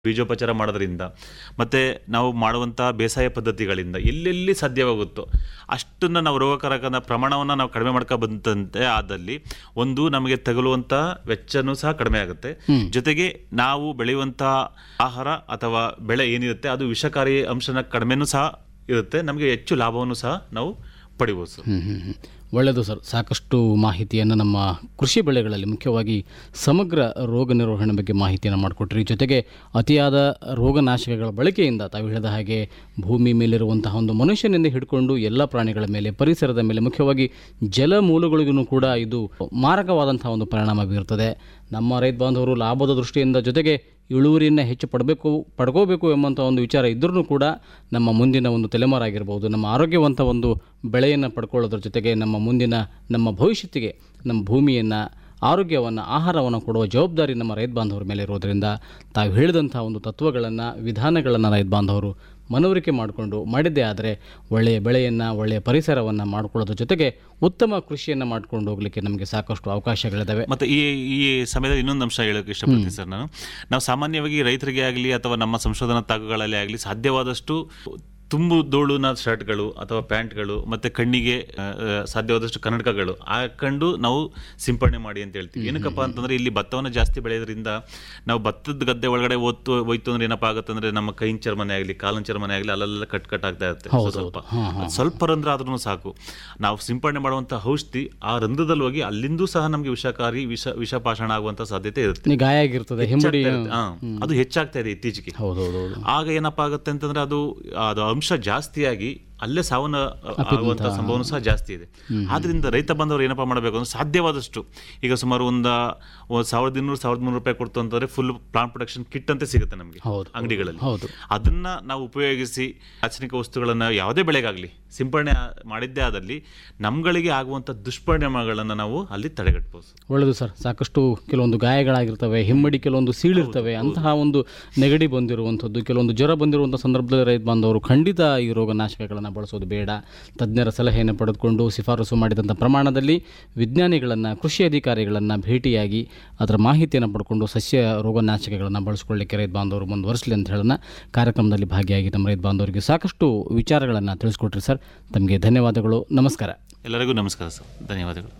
ಬೀಜೋಪಚಾರ ಮಾಡೋದ್ರಿಂದ ಮತ್ತು ನಾವು ಮಾಡುವಂಥ ಬೇಸಾಯ ಪದ್ಧತಿಗಳಿಂದ ಎಲ್ಲೆಲ್ಲಿ ಸಾಧ್ಯವಾಗುತ್ತೋ ಅಷ್ಟನ್ನು ನಾವು ರೋಗಕಾರಕದ ಪ್ರಮಾಣವನ್ನು ನಾವು ಕಡಿಮೆ ಮಾಡ್ಕೊ ಬಂದಂತೆ ಆದಲ್ಲಿ ಒಂದು ನಮಗೆ ತಗುಲುವಂಥ ವೆಚ್ಚನೂ ಸಹ ಕಡಿಮೆ ಆಗುತ್ತೆ ಜೊತೆಗೆ ನಾವು ಬೆಳೆಯುವಂಥ ಆಹಾರ ಅಥವಾ ಬೆಳೆ ಏನಿರುತ್ತೆ ಅದು ವಿಷಕಾರಿ ಅಂಶನ ಕಡಿಮೆನೂ ಸಹ ಇರುತ್ತೆ ನಮಗೆ ಹೆಚ್ಚು ಲಾಭವನ್ನು ಸಹ ನಾವು ಪಡಿಬೋದು ಸರ್ ಹ್ಮ್, ಹ್ಮ್, ಹ್ಮ್. ಒಳ್ಳೆಯದು ಸರ್ ಸಾಕಷ್ಟು ಮಾಹಿತಿಯನ್ನು ನಮ್ಮ ಕೃಷಿ ಬೆಳೆಗಳಲ್ಲಿ ಮುಖ್ಯವಾಗಿ ಸಮಗ್ರ ರೋಗ ನಿರ್ವಹಣೆ ಬಗ್ಗೆ ಮಾಹಿತಿಯನ್ನು ಮಾಡಿಕೊಟ್ರಿ ಜೊತೆಗೆ ಅತಿಯಾದ ರೋಗನಾಶಕಗಳ ಬಳಕೆಯಿಂದ ತಾವು ಹೇಳಿದ ಹಾಗೆ ಭೂಮಿ ಮೇಲಿರುವಂತಹ ಒಂದು ಮನುಷ್ಯನಿಂದ ಹಿಡ್ಕೊಂಡು ಎಲ್ಲ ಪ್ರಾಣಿಗಳ ಮೇಲೆ ಪರಿಸರದ ಮೇಲೆ ಮುಖ್ಯವಾಗಿ ಜಲಮೂಲಗಳಿಗೂ ಕೂಡ ಇದು ಮಾರಕವಾದಂತಹ ಒಂದು ಪರಿಣಾಮ ಬೀರುತ್ತದೆ ನಮ್ಮ ರೈತ ಬಾಂಧವರು ಲಾಭದ ದೃಷ್ಟಿಯಿಂದ ಜೊತೆಗೆ ಇಳುವರಿಯನ್ನು ಹೆಚ್ಚು ಪಡಬೇಕು ಪಡ್ಕೋಬೇಕು ಎಂಬಂಥ ಒಂದು ವಿಚಾರ ಇದ್ರೂ ಕೂಡ ನಮ್ಮ ಮುಂದಿನ ಒಂದು ತಲೆಮಾರಾಗಿರ್ಬೋದು ನಮ್ಮ ಆರೋಗ್ಯವಂತ ಒಂದು ಬೆಳೆಯನ್ನು ಪಡ್ಕೊಳ್ಳೋದ್ರ ಜೊತೆಗೆ ನಮ್ಮ ಮುಂದಿನ ನಮ್ಮ ಭವಿಷ್ಯತ್ತಿಗೆ ನಮ್ಮ ಭೂಮಿಯನ್ನು ಆರೋಗ್ಯವನ್ನು ಆಹಾರವನ್ನು ಕೊಡುವ ಜವಾಬ್ದಾರಿ ನಮ್ಮ ರೈತ ಬಾಂಧವರ ಮೇಲೆ ಇರೋದರಿಂದ ತಾವು ಹೇಳಿದಂಥ ಒಂದು ತತ್ವಗಳನ್ನು ವಿಧಾನಗಳನ್ನು ರೈತ ಬಾಂಧವರು ಮನವರಿಕೆ ಮಾಡಿಕೊಂಡು ಮಾಡಿದ್ದೇ ಆದರೆ ಒಳ್ಳೆಯ ಬೆಳೆಯನ್ನು ಒಳ್ಳೆಯ ಪರಿಸರವನ್ನು ಮಾಡ್ಕೊಳ್ಳೋದ್ರ ಜೊತೆಗೆ ಉತ್ತಮ ಕೃಷಿಯನ್ನು ಮಾಡ್ಕೊಂಡು ಹೋಗಲಿಕ್ಕೆ ನಮಗೆ ಸಾಕಷ್ಟು ಅವಕಾಶಗಳಿದ್ದಾವೆ ಮತ್ತೆ ಈ ಈ ಸಮಯದಲ್ಲಿ ಇನ್ನೊಂದು ಅಂಶ ಹೇಳೋಕೆ ಇಷ್ಟಪಡ್ತೀನಿ ಸರ್ ನಾನು ನಾವು ಸಾಮಾನ್ಯವಾಗಿ ರೈತರಿಗೆ ಆಗಲಿ ಅಥವಾ ನಮ್ಮ ಸಂಶೋಧನಾ ತಾಕಗಳಲ್ಲಿ ಆಗಲಿ ಸಾಧ್ಯವಾದಷ್ಟು ತುಂಬು ಧೂಳುನ ಶರ್ಟ್ಗಳು ಅಥವಾ ಪ್ಯಾಂಟ್ಗಳು ಮತ್ತೆ ಕಣ್ಣಿಗೆ ಆ, ಆ, ಸಾಧ್ಯವಾದಷ್ಟು ಕನ್ನಡಕಗಳು ಹಾಕೊಂಡು ನಾವು ಸಿಂಪಡಣೆ ಮಾಡಿ ಅಂತ ಹೇಳ್ತೀವಿ ಏನಕ್ಕಪ್ಪ ಅಂತಂದ್ರೆ ಇಲ್ಲಿ ಭತ್ತವನ್ನು ಜಾಸ್ತಿ ಬೆಳೆಯೋದ್ರಿಂದ ನಾವು ಭತ್ತದ ಗದ್ದೆ ಒಳಗಡೆ ಓದ್ತು ಹೋಯ್ತು ಅಂದ್ರೆ ಏನಪ್ಪ ಆಗುತ್ತೆ ಅಂದ್ರೆ ನಮ್ಮ ಕೈನ್ ಚರ್ಮನೆ ಆಗಲಿ ಕಾಲಿನ ಚರ್ಮನೆ ಆಗಲಿ ಅಲ್ಲೆಲ್ಲ ಕಟ್ ಕಟ್ ಆಗ್ತಾ ಇರುತ್ತೆ ಸ್ವಲ್ಪ ಸ್ವಲ್ಪ ಅದ್ ಸ್ವಲ್ಪ ರಂಧ್ರ ಆದ್ರೂ ಸಾಕು ನಾವು ಸಿಂಪಡಣೆ ಮಾಡುವಂತ ಔಷಧಿ ಆ ರಂಧ್ರದಲ್ಲಿ ಹೋಗಿ ಅಲ್ಲಿಂದೂ ಸಹ ನಮಗೆ ವಿಷಕಾರಿ ವಿಷ ವಿಷಪಾಷಾಣ ಆಗುವಂತ ಸಾಧ್ಯತೆ ಇರುತ್ತೆ ಈ ಗಾಯ ಆಗಿರ್ತದೆ ಹಿಮ್ಮಡಿ ಹೆಚ್ಚಾಗ್ತಾ ಇರುತ್ತೆ. ಹಾ, ಅದು ಹೆಚ್ಚಾಗ್ತಾ ಇದೆ ಇತ್ತೀಚೆಗೆ ಹೌದೌದೌದು ಆಗ ಏನಪ್ಪಾ ಆಗುತ್ತೆ ಅಂತಂದ್ರೆ ಅದು ಅದು ಅಂಶ ಜಾಸ್ತಿಯಾಗಿ ಅಲ್ಲೇ ಸಾವನ್ನ ಆಗುವಂತ ಸಂಭವನೂ ಸಹ ಜಾಸ್ತಿ ಇದೆ ಆದ್ರಿಂದ ರೈತ ಬಂದವರು ಏನಪ್ಪಾ ಮಾಡಬೇಕು ಅಂದ್ರೆ ಸಾಧ್ಯವಾದಷ್ಟು ಈಗ ಸುಮಾರು ಒಂದ ಒಂದ್ ಸಾವಿರದ ಇನ್ನೂರು ಸಾವಿರದ ಮುನ್ನೂರು ರೂಪಾಯಿ ಕೊಡ್ತು ಅಂತಂದ್ರೆ ಫುಲ್ ಪ್ಲಾಂಟ್ ಪ್ರೊಡಕ್ಷನ್ ಕಿಟ್ ಅಂತ ಸಿಗುತ್ತೆ ನಮಗೆ ಹೌದು. ಅಂಗಡಿಗಳಲ್ಲಿ ಹೌದು ಅದನ್ನ ನಾವು ಉಪಯೋಗಿಸಿ ರಾಸಾಯನಿಕ ವಸ್ತುಗಳನ್ನ ಯಾವುದೇ ಬೆಳೆಗಾಗಲಿ ಸಿಂಪಡಣೆ ಆ- ಮಾಡಿದ್ದೇ ಆದಲ್ಲಿ ನಮ್ಗಳಿಗೆ ಆಗುವಂತ ದುಷ್ಪರಿಣಾಮಗಳನ್ನ ನಾವು ಅಲ್ಲಿ ತಡೆಗಟ್ಟಬಹುದು ಒಳ್ಳೆಯದು ಸರ್ ಸಾಕಷ್ಟು ಕೆಲವೊಂದು ಗಾಯಗಳಾಗಿರ್ತವೆ ಹಿಮ್ಮಡಿ ಕೆಲವೊಂದು ಸೀಳಿರ್ತವೆ ಅಂತಹ ಒಂದು ನೆಗಡಿ ಬಂದಿರುವಂಥದ್ದು ಕೆಲವೊಂದು ಜ್ವರ ಬಂದಿರುವಂಥ ಸಂದರ್ಭದಲ್ಲಿ ರೈತ ಬಾಂಧವರು ಖಂಡಿತ ಈ ರೋಗನಾಶಕಗಳನ್ನು ಬಳಸೋದು ಬೇಡ ತಜ್ಞರ ಸಲಹೆಯನ್ನು ಪಡೆದುಕೊಂಡು ಶಿಫಾರಸು ಮಾಡಿದಂಥ ಪ್ರಮಾಣದಲ್ಲಿ ವಿಜ್ಞಾನಿಗಳನ್ನು ಕೃಷಿ ಅಧಿಕಾರಿಗಳನ್ನು ಭೇಟಿಯಾಗಿ ಅದರ ಮಾಹಿತಿಯನ್ನು ಪಡ್ಕೊಂಡು ಸಸ್ಯ ರೋಗನಾಶಕಗಳನ್ನು ಬಳಸ್ಕೊಳ್ಳಿಕ್ಕೆ ರೈತ ಬಾಂಧವರು ಮುಂದುವರಿಸಲಿ ಅಂತ ಹೇಳೋಣ ಕಾರ್ಯಕ್ರಮದಲ್ಲಿ ಭಾಗಿಯಾಗಿ ನಮ್ಮ ರೈತ ಬಾಂಧವರಿಗೆ ಸಾಕಷ್ಟು ವಿಚಾರಗಳನ್ನು ತಿಳಿಸ್ಕೊಟ್ರಿ ಸರ್ ತಮಗೆ ಧನ್ಯವಾದಗಳು ನಮಸ್ಕಾರ ಎಲ್ಲರಿಗೂ ನಮಸ್ಕಾರ ಸರ್ ಧನ್ಯವಾದಗಳು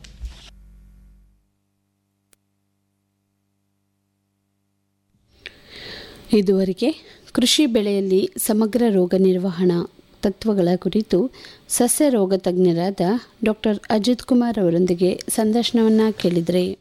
ಇದುವರೆಗೆ ಕೃಷಿ ಬೆಳೆಯಲ್ಲಿ ಸಮಗ್ರ ರೋಗ ನಿರ್ವಹಣಾ ತತ್ವಗಳ ಕುರಿತು ಸಸ್ಯ ರೋಗ ತಜ್ಞರಾದ ಡಾಕ್ಟರ್ ಅಜಿತ್ ಕುಮಾರ್ ಅವರೊಂದಿಗೆ ಸಂದರ್ಶನವನ್ನು ಕೇಳಿದರೆ